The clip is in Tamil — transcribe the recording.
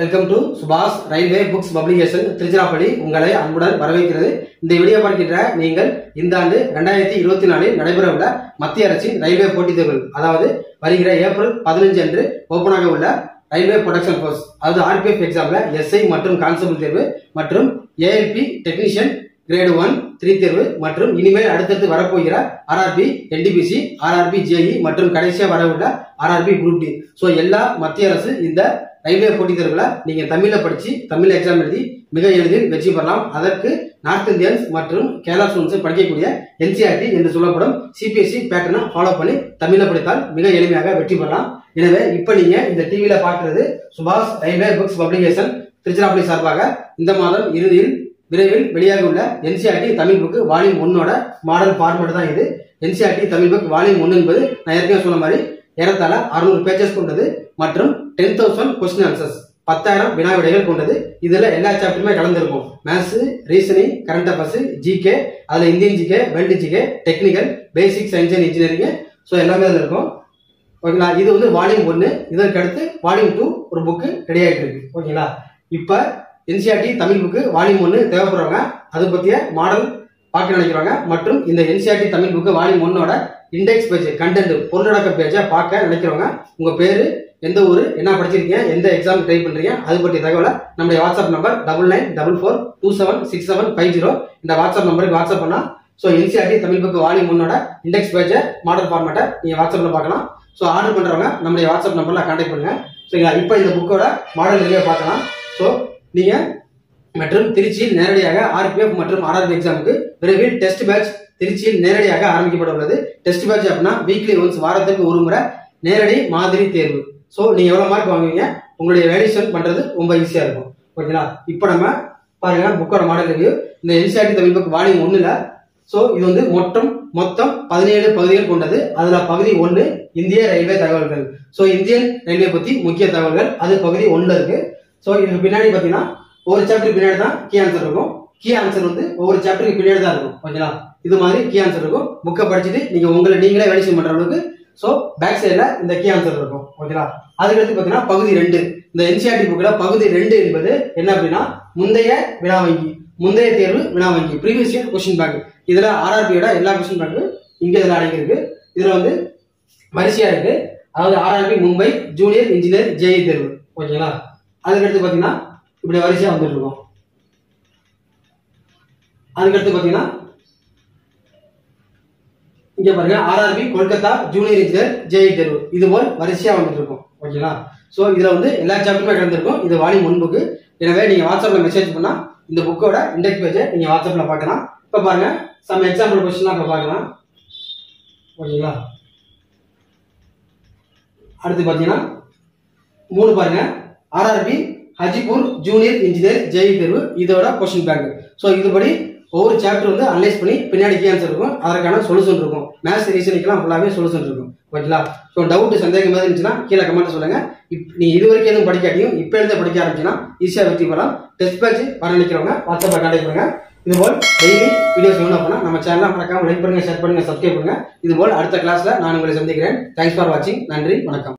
வெல்கம் டு சுபாஷ் ரயில்வே புக்ஸ் பப்ளிகேஷன் திருச்சிராப்பள்ளி உங்களை அன்புடன் வரவேற்கிறது இந்த வீடியோ பார்க்கின்ற நீங்கள் இந்த ஆண்டு ரெண்டாயிரத்தி இருபத்தி நாலில் நடைபெறவுள்ள மத்திய அரசின் ரயில்வே போட்டித் தேர்வுகள் அதாவது வருகிற ஏப்ரல் பதினஞ்சு அன்று ஓபனாக உள்ள ரயில்வே ப்ரொடக்ஷன் ஃபோர்ஸ் அதாவது ஆர்பிஎஃப் எக்ஸாம்ல எஸ்ஐ மற்றும் கான்ஸ்டபிள் தேர்வு மற்றும் ALP technician grade one three தேர்வு மற்றும் இனிமேல் அடுத்தடுத்து வரப்போகிற ஆர்ஆர்பி என்டிபிசி ஆர்ஆர்பி ஜேஇ மற்றும் கடைசியாக வரவுள்ள ஆர்ஆர்பி குரூப் டி ஸோ எல்லா மத்திய அரசு இந்த ரயில்வே போட்டித் தேர்வுல நீங்க தமிழ்ல படிச்சு தமிழ் எக்ஸாம் எழுதி மிக எளிதில் வெற்றி பெறலாம் அதற்கு நார்த் இந்தியன்ஸ் மற்றும் கேரளா ஸ்டூடெண்ட்ஸ் படிக்கக்கூடிய என்சிஆர்டி என்று சொல்லப்படும் சிபிஎஸ்சி பேட்டர்னை ஃபாலோ பண்ணி தமிழ்ல படித்தால் மிக எளிமையாக வெற்றி பெறலாம் எனவே இப்ப நீங்க இந்த டிவியில பார்க்கிறது சுபாஷ் ரயில்வே புக்ஸ் பப்ளிகேஷன் திருச்சிராப்பள்ளி சார்பாக இந்த மாதம் இறுதியில் விரைவில் வெளியாக உள்ள என்சிஆர்டி தமிழ் புக் வால்யூம் ஒன்னோட மாடல் ஃபார்மேட் தான் இது என்சிஆர்டி தமிழ் புக் வால்யூம் ஒன்னு என்பது நான் ஏற்கனவே சொன்ன மாதிரி ஏறத்தாழ அறுநூறு பேஜஸ் கொண்டது மற்றும் டென் தௌசண்ட் கொஸ்டின் ஆன்சர்ஸ் பத்தாயிரம் வினா விடைகள் கொண்டது இதுல எல்லா சாப்டருமே கலந்துருக்கும் maths reasoning current affairs GK அதுல Indian GK world GK technical basic science and engineering so எல்லாமே அதில் இருக்கும் ஓகேங்களா இது வந்து வால்யூம் ஒன்று இதற்கு அடுத்து வால்யூம் டூ ஒரு புக்கு ரெடி ஆகிட்டு இருக்கு ஓகேங்களா இப்போ என்சிஆர்டி தமிழ் புக்கு வால்யூம் ஒன்று தேவைப்படுறவங்க அதை பற்றிய மாடல் பார்க்க நினைக்கிறவங்க மற்றும் இந்த என்சிஆர்டி தமிழ் புக்கு வால்யூம் ஒன்னோட இண்டெக்ஸ் பேஜ் கண்டென்ட் பொருளடக்க பேஜை பார்க்க நினைக்கிறவங்க உங்க பேரு எந்த ஊர் என்ன படிச்சிருக்கீங்க எந்த எக்ஸாம் ட்ரை பண்றீங்க அது பற்றிய தகவலை நம்முடைய WhatsApp number double nine double four two seven six seven five zero இந்த வாட்ஸ்அப் நம்பருக்கு வாட்ஸ்அப் பண்ணா so NCRT Tamil book volume ஒன்னோட இண்டெக்ஸ் பேஜை மாடல் ஃபார்மேட்டை நீங்க வாட்ஸ்அப்ல பார்க்கலாம் ஸோ ஆர்டர் பண்றவங்க நம்முடைய வாட்ஸ்அப் நம்பர்ல கான்டாக்ட் பண்ணுங்க சரிங்களா இப்போ இந்த புக்கோட மாடல் ரிவ்யூ பார்க்கலாம் ஸோ நீங்க மற்றும் திருச்சியில் நேரடியாக ஆர்பிஎஃப் மற்றும் ஆர்ஆர்பி எக்ஸாமுக்கு விரைவில் டெஸ்ட் பேட்ச் திருச்சியில் நேரடியாக ஆரம்பிக்கப்பட உள்ளது டெஸ்ட் பேட்ச் அப்படின்னா வீக்லி ஒன்ஸ் வாரத்துக்கு ஒரு முறை நேரடி மாதிரி தேர்வு ஸோ நீங்க எவ்வளவு மார்க் வாங்குவீங்க உங்களுடைய வேலிடேஷன் பண்றது ரொம்ப ஈஸியா இருக்கும் ஓகேங்களா இப்போ நம்ம பாருங்க புக்கோட மாடல் ரிவ்யூ இந்த என்சிஆர்டி தமிழ் புக் வால்யூம் ஒன்னுல ஸோ இது வந்து மொத்தம் மொத்தம் பதினேழு பகுதிகள் கொண்டது அதுல பகுதி ஒன்று இந்திய ரயில்வே தகவல்கள் ஸோ இந்தியன் ரயில்வே பத்தி முக்கிய தகவல்கள் அது பகுதி ஒன்றுல இருக்கு ஸோ இதுக்கு பின்னாடி பார்த்தீங்கன்னா ஒரு சாப்டருக்கு பின்னாடி தான் கீ ஆன்சர் இருக்கும் கீ ஆன்சர் வந்து ஒவ்வொரு சாப்டருக்கு பின்னாடி தான் இருக்கும் ஓகேங்களா இது மாதிரி கீ ஆன்சர் இருக்கும் புக்கை படிச்சுட்டு நீங்க உங்களை நீங்களே வேலிடேஷன் பண்ற அளவுக்கு ஸோ பேக் சைடில் இந்த கீ ஆன்சர் இருக்கும் ஓகேங்களா அதுக்கடுத்து பார்த்தீங்கன்னா பகுதி ரெண்டு இந்த என்சிஆர்டி புக்கில் பகுதி ரெண்டு என்பது என்ன அப்படின்னா முந்தைய வினா வங்கி முந்தைய தேர்வு வினா வங்கி ப்ரீவியஸ் இயர் கொஸ்டின் பேங்க் இதுல ஆர்ஆர்பியோட எல்லா கொஸ்டின் பேங்க் இங்க இதுல அடங்கியிருக்கு இதுல வந்து வரிசையா இருக்கு அதாவது RRB Mumbai junior engineer JE தேர்வு ஓகேங்களா அதுக்கடுத்து பார்த்தீங்கன்னா இப்படி வரிசையா வந்துட்டு இருக்கும் அதுக்கடுத்து பார்த்தீங்கன்னா இங்க பாருங்க RRB Kolkata junior engineer JE தேர்வு இது போல் வரிசையா வந்துட்டு இருக்கும் ஓகேங்களா சோ இதுல வந்து எல்லா சாப்டருமே கலந்துருக்கும் இது வால்யூம் ஒன் புக்கு எனவே நீங்க வாட்ஸ்அப்ல மெசேஜ் பண்ணா இந்த புக்கோட இண்டெக்ஸ் பேஜை நீங்க வாட்ஸ்அப்ல பார்க்கலாம் இப்ப பாருங்க சம் எக்ஸாம்பிள் கொஸ்டின்லாம் இப்ப பார்க்கலாம் ஓகேங்களா அடுத்து பாத்தீங்கன்னா மூணு பாருங்க RRB Hajipur junior engineer JE தேர்வு இதோட கொஸ்டின் பேங்க் ஸோ இதுபடி ஒவ்வொரு சாப்டர் வந்து அனலைஸ் பண்ணி பின்னாடி கீ ஆன்சர் இருக்கும் அதற்கான சொல்யூஷன் இருக்கும் மேத்ஸ் ரீசனிக்கெல்லாம் ஃபுல்லாகவே சொல்யூஷன் இருக்கும் ஓகேங்களா ஸோ டவுட் சந்தேகம் மாதிரி இருந்துச்சுன்னா கீழே கமெண்ட் சொல்லுங்க இப் நீ இது வரைக்கும் எதுவும் படிக்காட்டியும் இப்போ இருந்து படிக்க ஆரம்பிச்சுன்னா ஈஸியாக வெற்றி பெறலாம் டெஸ்ட் பேட்ச் வர நினைக்கிறவங்க வாட்ஸ்அப்பில் கான்டாக்ட் பண்ணுங்க இதுபோல் டெய்லி வீடியோஸ் வேணும் அப்படின்னா நம்ம சேனலை மறக்காம லைக் பண்ணுங்க ஷேர் பண்ணுங்க சப்ஸ்கிரைப் பண்ணுங்க இதுபோல் அடுத்த கிளாஸ்ல நான் உங்களை சந்திக்கிறேன் தேங்க்ஸ் ஃபார் வாட்சிங் நன்றி வணக்கம்